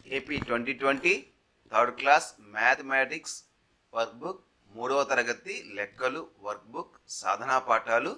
AP twenty twenty third class mathematics workbook మూడవ తరగతి లెక్కలు వర్క్ బుక్ సాధనా పాఠాలు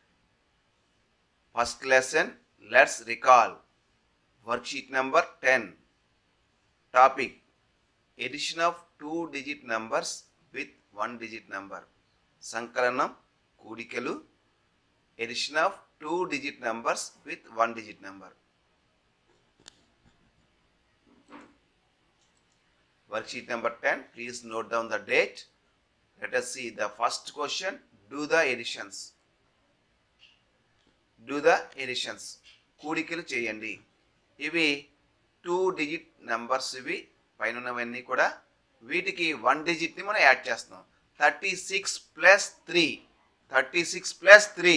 first lesson let's recall worksheet number ten topic addition of two digit numbers with one digit number సంకలనం కూడికలు addition of two digit numbers with one digit number worksheet number 10 please note down the date let us see the first question do the additions do the additions కూడికలు చేయండి ఇవి two digit numbers ఇవి పైన ఉన్నవన్నీ కూడా వీటికి one డిజిట్ని మనం add చేస్తున్నాం thirty six plus three thirty six plus three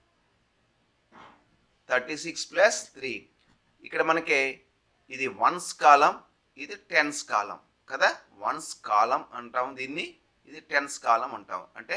thirty six plus three ఇక్కడ మనకి ఇది వన్స్ కాలం ఇది టెన్స్ కాలం కదా వన్స్ కాలం అంటాం దీన్ని ఇది టెన్స్ కాలం అంటాం అంటే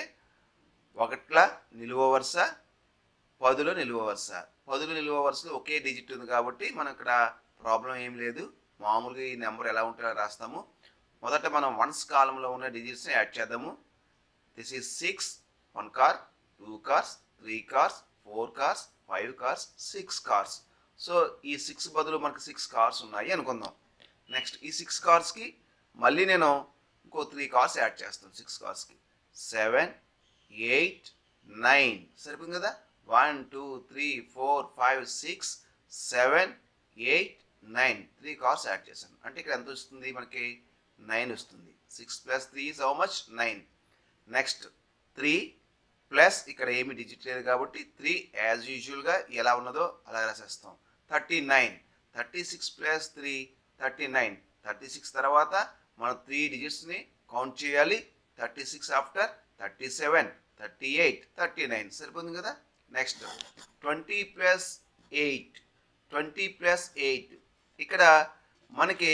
ఒకట్ల నిలువ వరుస పదులో నిలువ వరుస పదులు నిలువ వరుసలో ఒకే డిజిట్ ఉంది కాబట్టి మనం ఇక్కడ ప్రాబ్లం ఏం లేదు మామూలుగా ఈ నెంబర్ ఎలా ఉంటుందో రాస్తాము మొదట మనం వన్స్ కాలంలో ఉన్న డిజిట్స్ని యాడ్ చేద్దాము this is six one car two cars three cars four cars five cars six cars so ఈ సిక్స్ బదులు మనకు సిక్స్ కార్స్ ఉన్నాయి అనుకుందాం నెక్స్ట్ ఈ సిక్స్ కార్స్కి మళ్ళీ నేను ఇంకో త్రీ కార్స్ యాడ్ చేస్తాను సిక్స్ కార్స్కి సెవెన్ ఎయిట్ నైన్ సరిపోయింది కదా one two three four five six seven eight nine three cars add చేశాను అంటే ఇక్కడ ఎంత వస్తుంది మనకి నైన్ వస్తుంది six plus three is how much nine next three plus ఇక్కడ ఏమి డిజిట్ లేదు కాబట్టి త్రీ యాజ్ యూజువల్గా ఎలా ఉన్నదో అలా రాసేస్తాం thirty nine thirty six plus three thirty nine thirty six తర్వాత మనం త్రీ డిజిట్స్ని కౌంట్ చేయాలి thirty six after thirty seven thirty eight thirty nine సరిపోతుంది కదా next twenty plus eight twenty plus eight ఇక్కడ మనకి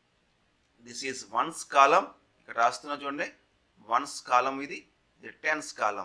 దిస్ ఈజ్ వన్స్ కాలం ఇక్కడ రాస్తున్నా చూడండి వన్స్ కాలం ఇది ఇది టెన్స్ కాలం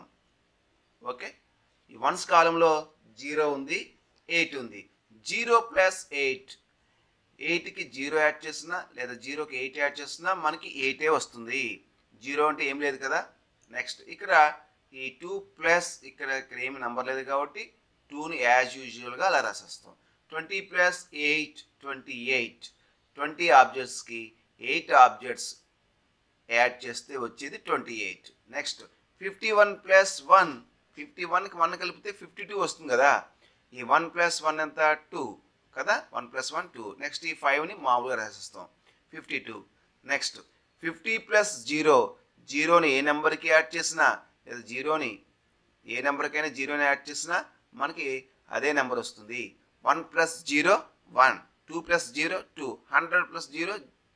ఓకే ఈ వన్స్ కాలంలో జీరో ఉంది ఎయిట్ ఉంది జీరో ప్లస్ ఎయిట్ ఎయిట్కి జీరో యాడ్ చేసినా లేదా జీరోకి ఎయిట్ యాడ్ చేసినా మనకి ఎయిటే వస్తుంది జీరో అంటే ఏం లేదు కదా నెక్స్ట్ ఇక్కడ ఈ టూ ప్లస్ ఇక్కడ ఇక్కడ ఏమి నెంబర్ లేదు కాబట్టి టూని యాజ్ యూజువల్గా అలా రాసేస్తాం twenty plus eight twenty eight twenty ఆబ్జెక్ట్స్కి ఎయిట్ ఆబ్జెక్ట్స్ యాడ్ చేస్తే వచ్చేది twenty eight next fifty one plus one fifty వన్కి వన్ కలిపితే ఫిఫ్టీ టూ వస్తుంది కదా ఈ వన్ ప్లస్ వన్ ఎంత టూ కదా one plus one two next ఈ ఫైవ్ని మామూలుగా రాసేస్తాం fifty two next fifty plus zero జీరోని ఏ నెంబర్కి యాడ్ చేసినా లేదా జీరోని ఏ నెంబర్కైనా జీరోని యాడ్ చేసినా మనకి అదే నెంబర్ వస్తుంది one plus zero one two plus zero two hundred plus zero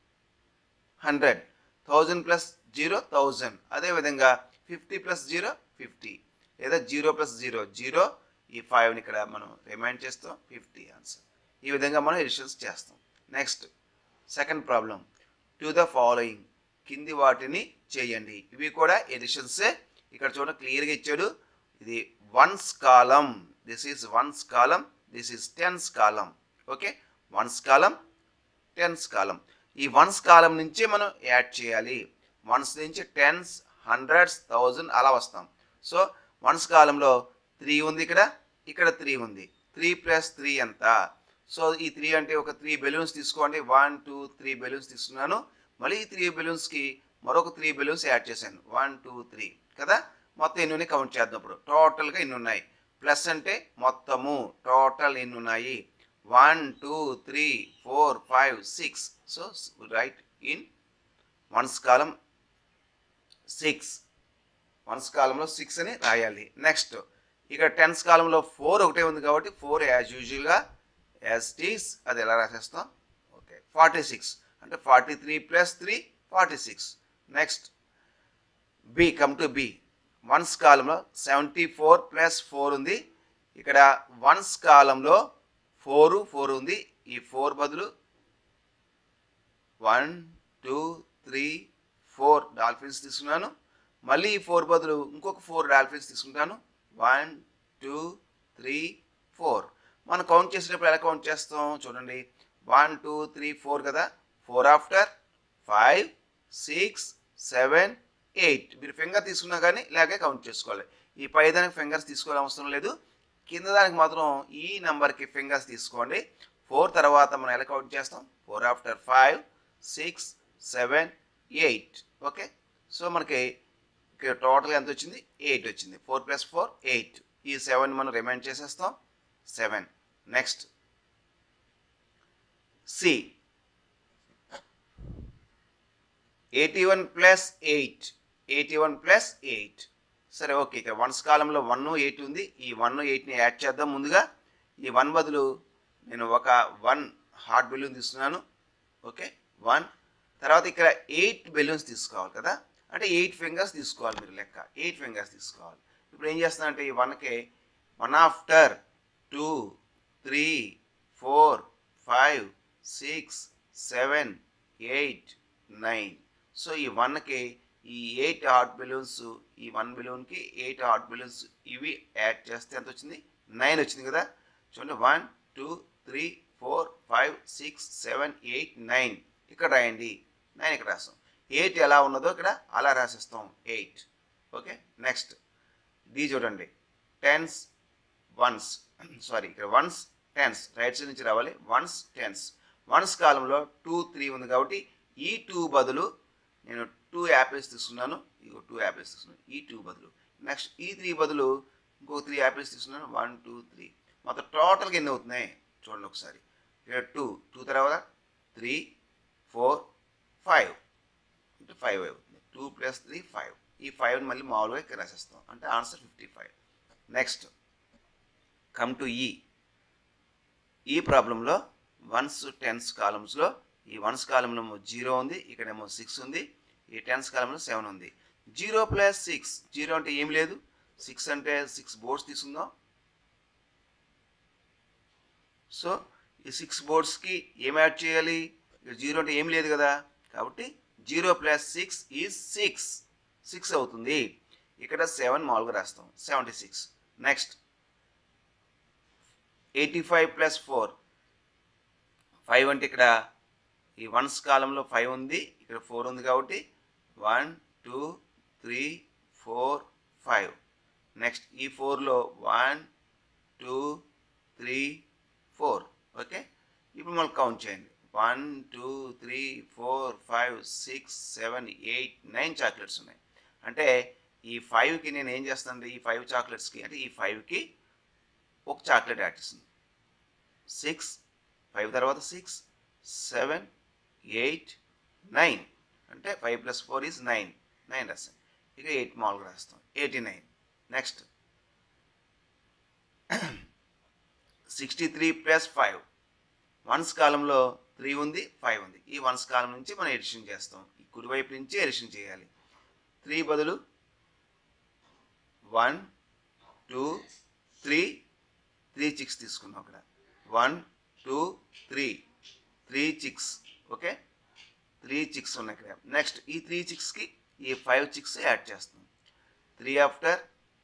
hundred thousand plus zero thousand అదేవిధంగా ఫిఫ్టీ ప్లస్ జీరో ఫిఫ్టీ లేదా జీరో ప్లస్ జీరో జీరో ఈ ఫైవ్ని ఇక్కడ మనం రిమైండ్ చేస్తాం ఫిఫ్టీ ఆన్సర్ ఈ విధంగా మనం ఎడిషన్స్ చేస్తాం next second problem to the following కింది వాటిని చేయండి ఇవి కూడా ఎడిషన్సే ఇక్కడ చూడండి క్లియర్గా ఇచ్చాడు ఇది వన్స్ కాలం దిస్ ఈజ్ వన్స్ కాలం దిస్ ఈజ్ టెన్స్ కాలం ఓకే వన్స్ కాలం టెన్స్ కాలం ఈ వన్స్ కాలం నుంచే మనం యాడ్ చేయాలి వన్స్ నుంచి టెన్స్ హండ్రెడ్స్ థౌజండ్ అలా వస్తాం సో వన్స్ కాలంలో త్రీ ఉంది ఇక్కడ ఇక్కడ త్రీ ఉంది త్రీ ప్లస్ త్రీ ఎంత సో ఈ త్రీ అంటే ఒక త్రీ బెలూన్స్ తీసుకోండి వన్ టూ త్రీ బెలూన్స్ తీసుకున్నాను మళ్ళీ ఈ త్రీ బెలూన్స్కి మరొక త్రీ బెలూన్స్ యాడ్ చేశాను వన్ టూ త్రీ కదా మొత్తం ఎన్ని ఉన్నాయి కౌంట్ చేద్దాం ఇప్పుడు టోటల్గా ఎన్ని ఉన్నాయి ప్లస్ అంటే మొత్తము టోటల్ ఎన్ని ఉన్నాయి one two three four five six so write in ones కాలం సిక్స్ వన్స్ కాలంలో సిక్స్ అని రాయాలి నెక్స్ట్ ఇక టెన్స్ కాలంలో ఫోర్ ఒకటే ఉంది కాబట్టి ఫోర్ యాజ్ యూజువల్గా యాజ్ టీస్ అది ఎలా రాసేస్తాం ఓకే ఫార్టీ సిక్స్ అంటే forty three plus three forty six next B come to B ones కాలంలో సెవెంటీ ఫోర్ ప్లస్ ఫోర్ ఉంది ఇక్కడ వన్స్ కాలంలో ఫోరు ఫోర్ ఉంది ఈ ఫోర్ బదులు one two three four dolphins తీసుకున్నాను మళ్ళీ ఈ ఫోర్ బదులు ఇంకొక ఫోర్ డాల్ఫిన్స్ తీసుకుంటాను వన్ టూ త్రీ ఫోర్ మనం కౌంట్ చేసేటప్పుడు ఎలా కౌంట్ చేస్తాం చూడండి వన్ టూ త్రీ ఫోర్ కదా four after five six seven eight మీరు ఫింగర్ తీసుకున్నా కానీ ఇలాగే కౌంట్ చేసుకోవాలి ఈ పై దానికి ఫింగర్స్ తీసుకోవాల్సిన అవసరం లేదు కింద దానికి మాత్రం ఈ నెంబర్కి ఫింగర్స్ తీసుకోండి ఫోర్ తర్వాత మనం ఎలా కౌంట్ చేస్తాం four after five six seven eight okay so మనకి ఇక్కడ టోటల్ ఎంత వచ్చింది ఎయిట్ వచ్చింది ఫోర్ ప్లస్ ఫోర్ ఎయిట్ ఈ సెవెన్ మనం రిమైండ్ చేసేస్తాం seven next C eighty one plus eight eighty one plus eight సరే ఓకే ఇక్కడ వన్స్ కాలంలో వన్ ఎయిట్ ఉంది ఈ వన్ ఎయిట్ని యాడ్ చేద్దాం ముందుగా ఈ వన్ బదులు నేను ఒక వన్ హార్ట్ బెలూన్ తీసుకున్నాను ఓకే వన్ తర్వాత ఇక్కడ ఎయిట్ బెలూన్స్ తీసుకోవాలి కదా అంటే ఎయిట్ ఫింగర్స్ తీసుకోవాలి మీరు లెక్క ఎయిట్ ఫింగర్స్ తీసుకోవాలి ఇప్పుడు ఏం చేస్తానంటే ఈ వన్కి one after two three four five six seven eight nine so ఈ వన్కి ఈ ఎయిట్ హార్ట్ బెలూన్స్ ఈ వన్ బెలూన్కి ఎయిట్ హార్ట్ బెలూన్స్ ఇవి యాడ్ చేస్తే ఎంత వచ్చింది నైన్ వచ్చింది కదా చూడండి one two three four five six seven eight nine ఇక్కడ రాయండి నైన్ ఇక్కడ రాస్తాం ఎయిట్ ఎలా ఉన్నదో ఇక్కడ అలా రాసేస్తాం ఎయిట్ ఓకే నెక్స్ట్ డి చూడండి టెన్స్ వన్స్ సారీ ఇక్కడ వన్స్ టెన్స్ రైట్ సైడ్ నుంచి రావాలి వన్స్ టెన్స్ వన్స్ కాలంలో టూ త్రీ ఉంది కాబట్టి ఈ టూ బదులు నేను టూ యాపిల్స్ తీసుకున్నాను ఇగో టూ యాపిల్స్ తీసుకున్నాను ఈ టూ బదులు నెక్స్ట్ ఈ త్రీ బదులు ఇంకో త్రీ యాపిల్స్ తీసుకున్నాను వన్ టూ త్రీ మొత్తం టోటల్గా ఎన్ని అవుతున్నాయి చూడండి ఒకసారి ఇక్కడ టూ టూ తర్వాత త్రీ ఫోర్ ఫైవ్ అంటే ఫైవ్ అవుతుంది టూ ప్లస్ త్రీ ఫైవ్ ఈ ఫైవ్ని మళ్ళీ మామూలుగా ఇక్కడ రాసేస్తాం అంటే answer fifty five next come to ఈ ఈ ప్రాబ్లంలో వన్స్ టెన్స్ కాలమ్స్లో ఈ వన్స్ కాలంలో జీరో ఉంది ఇక్కడేమో సిక్స్ ఉంది ఈ టెన్స్ కాలంలో సెవెన్ ఉంది జీరో ప్లస్ సిక్స్ జీరో అంటే ఏం లేదు సిక్స్ అంటే సిక్స్ బోర్డ్స్ తీసుకుందాం సో ఈ సిక్స్ బోర్డ్స్కి ఏం యాడ్ చేయాలి జీరో అంటే ఏం లేదు కదా కాబట్టి zero plus six is six six అవుతుంది ఇక్కడ సెవెన్ మామూలుగా రాస్తాం seventy six next eighty five plus four five అంటే ఇక్కడ ఈ వన్స్ కాలంలో ఫైవ్ ఉంది ఇక్కడ ఫోర్ ఉంది కాబట్టి one two three four five next ఈ ఫోర్లో one two three four okay ఇప్పుడు మళ్ళీ కౌంట్ చేయండి one two three four five six seven eight nine chocolates ఉన్నాయి అంటే ఈ ఫైవ్కి నేను ఏం చేస్తాను ఈ ఫైవ్ చాక్లెట్స్కి అంటే ఈ ఫైవ్కి ఒక చాక్లెట్ యాడ్ చేస్తుంది సిక్స్ ఫైవ్ తర్వాత సిక్స్ సెవెన్ ఎయిట్ నైన్ అంటే five plus four is nine nine రాస్తాం ఇక ఎయిట్ మామూలుగా రాస్తాం eighty nine next sixty three plus five ones కాలంలో త్రీ ఉంది ఫైవ్ ఉంది ఈ వన్స్ కాలం నుంచి మనం ఎడిషన్ చేస్తాం ఈ కుడివైపు నుంచి ఎడిషన్ చేయాలి త్రీ బదులు one two three three chicks తీసుకున్నాం అక్కడ one two three three chicks okay three chicks ఉన్నాయి ఇక్కడ నెక్స్ట్ ఈ త్రీ చిక్స్కి ఈ ఫైవ్ చిక్స్ యాడ్ చేస్తాం three after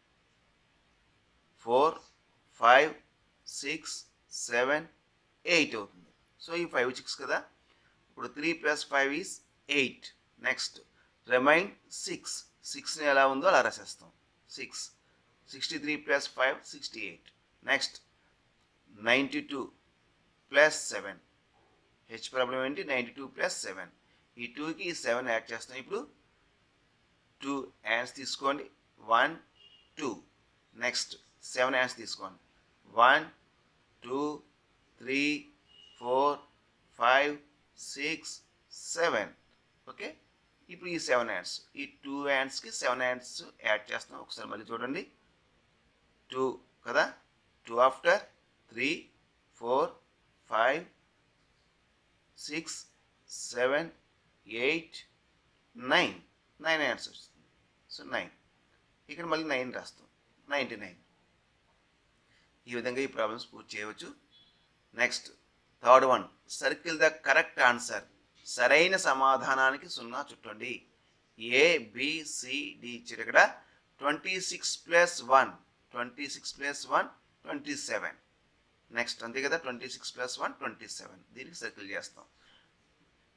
four five six seven eight అవుతుంది సో ఈ ఫైవ్ చిక్స్ కదా ఇప్పుడు three plus five is eight next remain six సిక్స్ని ఎలా ఉందో అలా రాసేస్తాం six sixty three plus five sixty eight next ninety two plus seven H problem ఏంటి నైంటీ టూ ప్లస్ సెవెన్ ఈ టూకి ఈ సెవెన్ యాడ్ చేస్తాం ఇప్పుడు టూ యాన్స్ తీసుకోండి one two next seven hands తీసుకోండి one two three four five six seven okay ఇప్పుడు ఈ సెవెన్ హ్యాండ్స్ ఈ టూ హ్యాండ్స్కి సెవెన్ హ్యాండ్స్ యాడ్ చేస్తున్నాం ఒకసారి మళ్ళీ చూడండి టూ కదా two after three four five six seven eight nine nine hands వస్తుంది సో నైన్ ఇక్కడ మళ్ళీ నైన్ రాస్తాం నైంటీ నైన్ ఈ విధంగా ఈ ప్రాబ్లమ్స్ పూర్తి చేయవచ్చు next third one circle the correct answer సరైన సమాధానానికి సున్నా చుట్టండి ఏ బిసిడి ఇచ్చారు ఇక్కడ twenty six plus one twenty six plus one twenty seven next అంతే కదా twenty six plus one twenty seven దీనికి సర్కిల్ చేస్తాం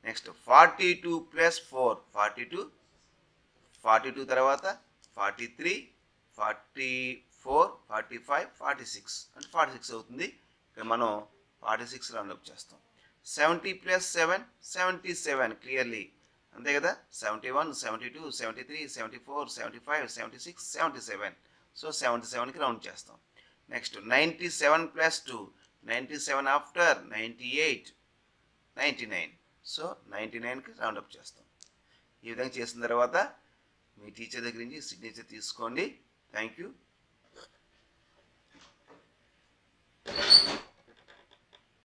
next forty two plus four forty two forty two తర్వాత forty three forty four forty five forty six అంటే forty six అవుతుంది ఇక్కడ మనం forty six round up చేస్తాం seventy plus seven seventy seven clearly అంతే కదా seventy one seventy two seventy three seventy four seventy five seventy six seventy seven so seventy సెవెన్కి round చేస్తాం next ninety seven plus two ninety seven after ninety eight ninety nine so ninety నైన్కి round up చేస్తాం ఈ విధంగా చేసిన తర్వాత మీ teacher దగ్గర నుంచి సిగ్నేచర్ తీసుకోండి థ్యాంక్ యూ